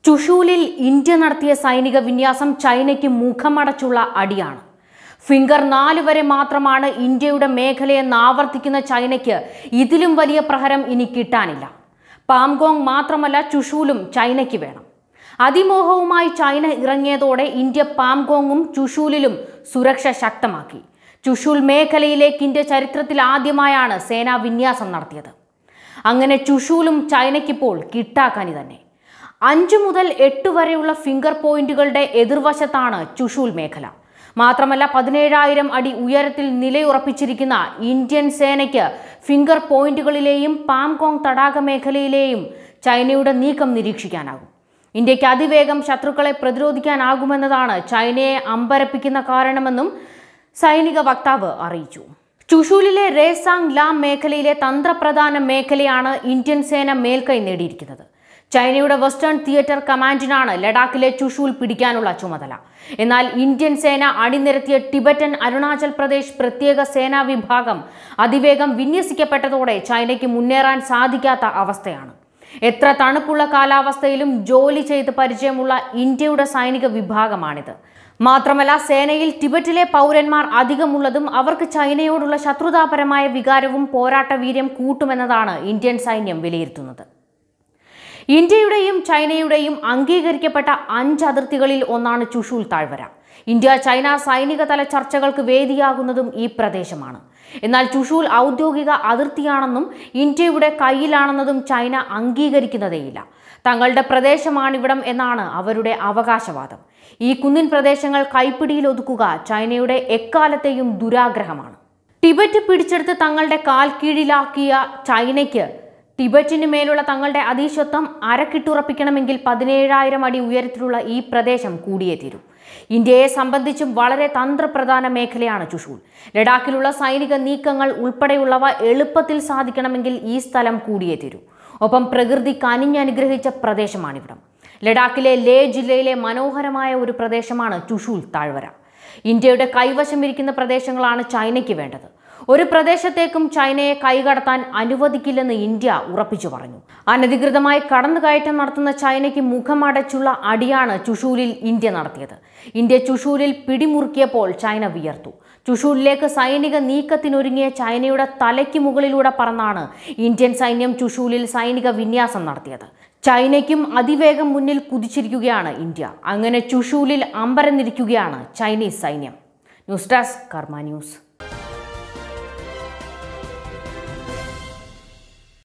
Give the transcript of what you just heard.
ചുഷൂലിൽ India നടത്തിയ സൈനിക വിന്യാസം ചൈനയ്ക്ക് മുഖമടച്ചുള്ള അടിയാണ് ഫിംഗർ നാല് വരെ മാത്രമാണ് ഇന്ത്യയുടെ മേഖലയെന്ന് ആവർത്തിക്കുന്ന ചൈനയ്ക്ക് ഇതിലും വലിയ പ്രഹരം ഇനി കിട്ടാനില്ല പാംഗോങ് മാത്രമല്ല ചുഷൂലും ചൈനയ്ക്ക് വേണം അതിമോഹവുമായി ചൈന ഇറങ്ങിയതോടെ ഇന്ത്യ പാംഗോങ്ങും ചുഷൂലിലും സുരക്ഷ ശക്തമാക്കി ചുഷൂൽ മേഖലയിലേക്ക് ഇന്ത്യ ചരിത്രത്തിൽ ആദ്യമായാണ് സേനാ വിന്യാസം നടത്തിയത് അങ്ങനെ ചുഷൂലും ചൈനയ്ക്കിപ്പോൾ കിട്ടാക്കനി തന്നെ അഞ്ചു മുതൽ എട്ട് വരെയുള്ള ഫിംഗർ പോയിന്റുകളുടെ എതിർവശത്താണ് ചുഷൂൽ മേഖല മാത്രമല്ല പതിനേഴായിരം അടി ഉയരത്തിൽ നിലയുറപ്പിച്ചിരിക്കുന്ന ഇന്ത്യൻ സേനയ്ക്ക് ഫിംഗർ പോയിന്റുകളിലെയും പാംകോങ് തടാക മേഖലയിലെയും ചൈനയുടെ നീക്കം നിരീക്ഷിക്കാനാകും ഇന്ത്യക്ക് അതിവേഗം ശത്രുക്കളെ പ്രതിരോധിക്കാനാകുമെന്നതാണ് ചൈനയെ അമ്പരപ്പിക്കുന്ന കാരണമെന്നും സൈനിക വക്താവ് അറിയിച്ചു ചുഷൂലിലെ റേസാങ് ലാം മേഖലയിലെ തന്ത്രപ്രധാന മേഖലയാണ് ഇന്ത്യൻ സേന മേൽക്കൈ നേടിയിരിക്കുന്നത് ചൈനയുടെ വെസ്റ്റേൺ തിയേറ്റർ കമാൻഡിനാണ് ലഡാക്കിലെ ചുഷൂൽ പിടിക്കാനുള്ള ചുമതല എന്നാൽ ഇന്ത്യൻ സേന അണിനിരത്തിയ ടിബറ്റൻ അരുണാചൽ പ്രദേശ് പ്രത്യേക സേനാ വിഭാഗം അതിവേഗം വിന്യസിക്കപ്പെട്ടതോടെ ചൈനയ്ക്ക് മുന്നേറാൻ സാധിക്കാത്ത അവസ്ഥയാണ് എത്ര തണുപ്പുള്ള കാലാവസ്ഥയിലും ജോലി ചെയ്ത് പരിചയമുള്ള ഇന്ത്യയുടെ സൈനിക വിഭാഗമാണിത് മാത്രമല്ല സേനയിൽ ടിബറ്റിലെ പൗരന്മാർ അധികമുള്ളതും അവർക്ക് ചൈനയോടുള്ള ശത്രുതാപരമായ വികാരവും പോരാട്ട വീര്യം കൂട്ടുമെന്നതാണ് ഇന്ത്യൻ സൈന്യം വിലയിരുത്തുന്നത് ഇന്ത്യയുടെയും ചൈനയുടെയും അംഗീകരിക്കപ്പെട്ട അഞ്ച് അതിർത്തികളിൽ ഒന്നാണ് ചുഷൂൽ താഴ്വര ഇന്ത്യ ചൈന സൈനിക തല ചർച്ചകൾക്ക് വേദിയാകുന്നതും ഈ പ്രദേശമാണ് എന്നാൽ ചുഷൂൽ ഔദ്യോഗിക അതിർത്തിയാണെന്നും ഇന്ത്യയുടെ കയ്യിലാണെന്നതും ചൈന അംഗീകരിക്കുന്നതേയില്ല തങ്ങളുടെ പ്രദേശമാണിവിടം എന്നാണ് അവരുടെ അവകാശവാദം ഈ കുന്നിൻ പ്രദേശങ്ങൾ കൈപ്പിടിയിൽ ഒതുക്കുക ചൈനയുടെ എക്കാലത്തെയും ദുരാഗ്രഹമാണ് ടിബറ്റ് പിടിച്ചെടുത്ത് തങ്ങളുടെ കാൽ കീഴിലാക്കിയ ചൈനയ്ക്ക് ടിബറ്റിന് മേലുള്ള തങ്ങളുടെ അതീശത്വം അരക്കിട്ടുറപ്പിക്കണമെങ്കിൽ പതിനേഴായിരം അടി ഉയരത്തിലുള്ള ഈ പ്രദേശം കൂടിയേ തീരൂ ഇന്ത്യയെ സംബന്ധിച്ചും വളരെ തന്ത്രപ്രധാന മേഖലയാണ് ചുഷൂൽ ലഡാക്കിലുള്ള സൈനിക നീക്കങ്ങൾ ഉൾപ്പെടെയുള്ളവ എളുപ്പത്തിൽ സാധിക്കണമെങ്കിൽ ഈ സ്ഥലം കൂടിയേ തീരൂ ഒപ്പം പ്രകൃതി കനിഞ്ഞനുഗ്രഹിച്ച പ്രദേശമാണിവിടം ലഡാക്കിലെ ലേ ജില്ലയിലെ മനോഹരമായ ഒരു പ്രദേശമാണ് ചുഷൂൽ താഴ്വര ഇന്ത്യയുടെ കൈവശം ഇരിക്കുന്ന പ്രദേശങ്ങളാണ് ചൈനയ്ക്ക് വേണ്ടത് ഒരു പ്രദേശത്തേക്കും ചൈനയെ കൈകടത്താൻ അനുവദിക്കില്ലെന്ന് ഇന്ത്യ ഉറപ്പിച്ചു പറഞ്ഞു അനധികൃതമായി കടന്നുകയറ്റം നടത്തുന്ന ചൈനയ്ക്ക് മുഖമടച്ചുള്ള അടിയാണ് ചുഷൂലിൽ ഇന്ത്യ നടത്തിയത് ഇന്ത്യ ചുഷൂലിൽ പിടിമുറുക്കിയപ്പോൾ ചൈന വിയർത്തു ചുഷൂലിലേക്ക് സൈനിക നീക്കത്തിനൊരുങ്ങിയ ചൈനയുടെ തലയ്ക്ക് മുകളിലൂടെ പറന്നാണ് ഇന്ത്യൻ സൈന്യം ചുഷൂലിൽ സൈനിക വിന്യാസം നടത്തിയത് ചൈനയ്ക്കും അതിവേഗം മുന്നിൽ കുതിച്ചിരിക്കുകയാണ് ഇന്ത്യ അങ്ങനെ ചുഷൂലിൽ അമ്പരന്നിരിക്കുകയാണ് ചൈനീസ് സൈന്യം ന്യൂസ് ഡെസ്ക് കർമ്മ ന്യൂസ്